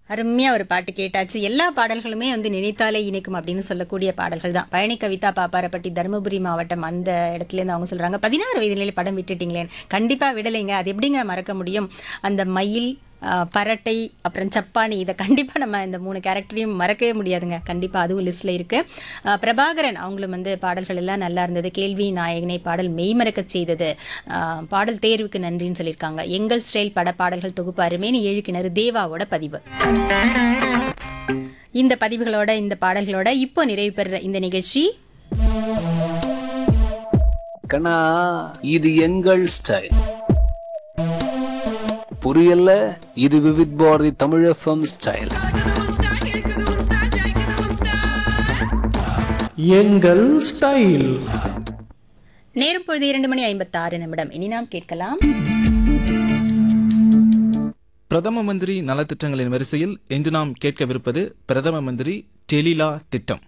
அருமையா ஒரு பாட்டு கேட்டாச்சு எல்லா பாடல்களுமே வந்து நினைத்தாலே இணைக்கும் அப்படின்னு சொல்லக்கூடிய பாடல்கள் தான் பழனி கவிதா பாப்பாரப்பட்டி தருமபுரி மாவட்டம் அந்த இடத்துல இருந்து அவங்க சொல்றாங்க பதினாறு வயதிலே படம் விட்டுட்டீங்களே கண்டிப்பா விடலைங்க அது எப்படிங்க மறக்க முடியும் அந்த மயில் ஆஹ், பரட்டை அப்புறம் சப்பானி இதை கண்டிப்பா நம்ம இந்த மூணு கேரக்டரையும் மறக்கவே முடியாதுங்க கண்டிப்பா அதுவும் லிஸ்ட்ல இருக்கு ஆஹ், பிரபாகரன் அவங்களும் வந்து பாடல்கள் எல்லாம் நல்லா இருந்தது கேள்வி நாயகனை பாடல் மெய்மறக்க செய்தது ஆஹ், பாடல் தேர்வுக்கு நன்றின்னு சொல்லியிருக்காங்க எங்கள் ஸ்டைல் பட பாடல்கள் தொகுப்பு அருமேனி ஏழு கிணறு தேவாவோட பதிவு இந்த பதிவுகளோட இந்த பாடல்களோட இப்போ நிறைவு பெறுற இந்த நிகழ்ச்சி கண்ணா இது எங்கள் ஸ்டைல் புரியல இது விவித் பாரதி தமிழ் எஃப்எம் ஸ்டைல் எங்கள் ஸ்டைல் நேரம் பொழுது இரண்டு மணி ஐம்பத்தாறு நிமிடம் இனி நாம் கேட்கலாம் பிரதம மந்திரி நலத்திட்டங்களின் வரிசையில் இன்று நாம் கேட்கவிருப்பது பிரதம மந்திரி டெலிலா திட்டம்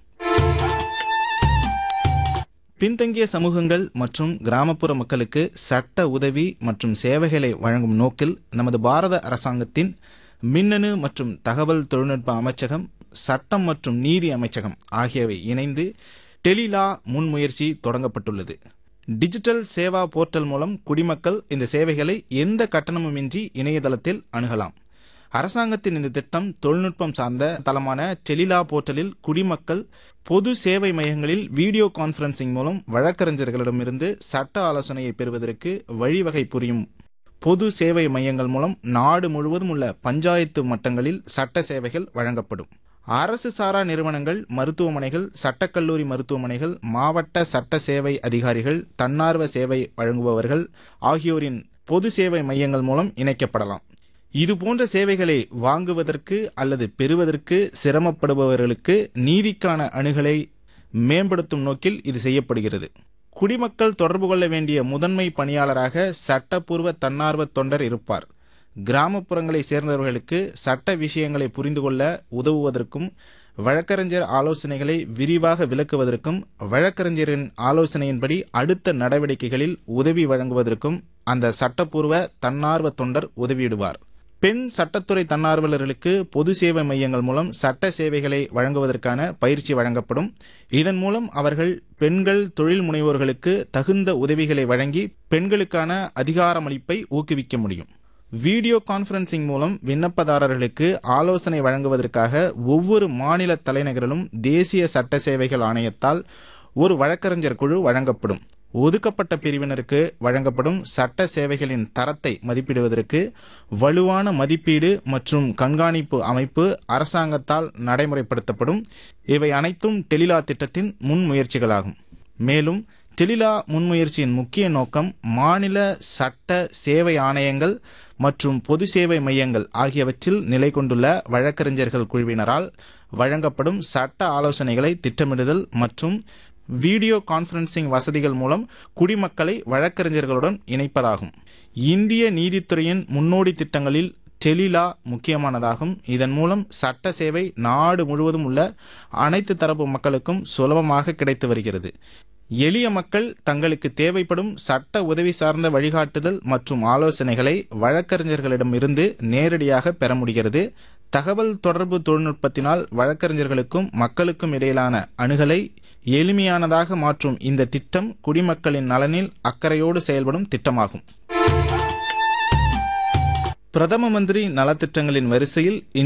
பின்தங்கிய சமூகங்கள் மற்றும் கிராமப்புற மக்களுக்கு சட்ட உதவி மற்றும் சேவைகளை வழங்கும் நோக்கில் நமது பாரத அரசாங்கத்தின் மின்னணு மற்றும் தகவல் தொழில்நுட்ப அமைச்சகம் சட்டம் மற்றும் நீதி அமைச்சகம் ஆகியவை இணைந்து டெலிலா முன்முயற்சி தொடங்கப்பட்டுள்ளது டிஜிட்டல் சேவா போர்ட்டல் மூலம் குடிமக்கள் இந்த சேவைகளை எந்த கட்டணமுமின்றி இணையதளத்தில் அணுகலாம் அரசாங்கத்தின் இந்த திட்டம் தொழில்நுட்பம் சார்ந்த தளமான டெலிலா போர்ட்டலில் குடிமக்கள் பொது சேவை மையங்களில் வீடியோ கான்ஃபரன்சிங் மூலம் வழக்கறிஞர்களிடமிருந்து சட்ட ஆலோசனையை பெறுவதற்கு வழிவகை புரியும் பொது சேவை மையங்கள் மூலம் நாடு முழுவதும் உள்ள பஞ்சாயத்து மட்டங்களில் சட்ட சேவைகள் வழங்கப்படும் அரசு சாரா நிறுவனங்கள் மருத்துவமனைகள் சட்டக்கல்லூரி மருத்துவமனைகள் மாவட்ட சட்ட சேவை அதிகாரிகள் தன்னார்வ சேவை வழங்குபவர்கள் ஆகியோரின் பொது சேவை மையங்கள் மூலம் இணைக்கப்படலாம் இது போன்ற சேவைகளை வாங்குவதற்கு அல்லது பெறுவதற்கு சிரமப்படுபவர்களுக்கு நீதிக்கான அணுகலை மேம்படுத்தும் நோக்கில் இது செய்யப்படுகிறது குடிமக்கள் தொடர்பு கொள்ள வேண்டிய முதன்மை பணியாளராக சட்டப்பூர்வ தன்னார்வ தொண்டர் இருப்பார் கிராமப்புறங்களை சேர்ந்தவர்களுக்கு சட்ட விஷயங்களை புரிந்து கொள்ள உதவுவதற்கும் வழக்கறிஞர் ஆலோசனைகளை விரிவாக விளக்குவதற்கும் வழக்கறிஞரின் ஆலோசனையின்படி அடுத்த நடவடிக்கைகளில் உதவி வழங்குவதற்கும் அந்த சட்டப்பூர்வ தன்னார்வ தொண்டர் உதவியிடுவார் பெண் சட்டத்துறை தன்னார்வலர்களுக்கு பொது சேவை மையங்கள் மூலம் சட்ட சேவைகளை வழங்குவதற்கான பயிற்சி வழங்கப்படும் இதன் மூலம் அவர்கள் பெண்கள் தொழில் முனைவோர்களுக்கு தகுந்த உதவிகளை வழங்கி பெண்களுக்கான அதிகாரமளிப்பை ஊக்குவிக்க முடியும் வீடியோ கான்ஃபரன்சிங் மூலம் விண்ணப்பதாரர்களுக்கு ஆலோசனை வழங்குவதற்காக ஒவ்வொரு மாநில தலைநகரிலும் தேசிய சட்ட சேவைகள் ஆணையத்தால் ஒரு வழக்கறிஞர் குழு வழங்கப்படும் ஒதுக்கப்பட்ட பிரிவினருக்கு வழங்கப்படும் சட்ட சேவைகளின் தரத்தை மதிப்பிடுவதற்கு வலுவான மதிப்பீடு மற்றும் கண்காணிப்பு அமைப்பு அரசாங்கத்தால் நடைமுறைப்படுத்தப்படும் இவை அனைத்தும் டெலிலா திட்டத்தின் முன்முயற்சிகளாகும் மேலும் டெலிலா முன்முயற்சியின் முக்கிய நோக்கம் மாநில சட்ட சேவை ஆணையங்கள் மற்றும் பொது சேவை மையங்கள் ஆகியவற்றில் நிலை கொண்டுள்ள வழக்கறிஞர்கள் குழுவினரால் வழங்கப்படும் சட்ட ஆலோசனைகளை திட்டமிடுதல் மற்றும் வீடியோ கான்ஃபரன்சிங் வசதிகள் மூலம் குடிமக்களை வழக்கறிஞர்களுடன் இணைப்பதாகும் இந்திய நீதித்துறையின் முன்னோடி திட்டங்களில் டெலிலா முக்கியமானதாகும் இதன் மூலம் சட்ட சேவை நாடு முழுவதும் உள்ள அனைத்து தரப்பு மக்களுக்கும் சுலபமாக கிடைத்து வருகிறது எளிய மக்கள் தங்களுக்கு தேவைப்படும் சட்ட உதவி சார்ந்த வழிகாட்டுதல் மற்றும் ஆலோசனைகளை வழக்கறிஞர்களிடமிருந்து நேரடியாக பெற முடிகிறது தகவல் தொடர்பு தொழில்நுட்பத்தினால் வழக்கறிஞர்களுக்கும் மக்களுக்கும் இடையிலான அணுகலை எளிமையானதாக மாற்றும் இந்த திட்டம் குடிமக்களின் நலனில் அக்கறையோடு செயல்படும் திட்டமாகும் பிரதம மந்திரி நலத்திட்டங்களின் வரிசையில் இன்று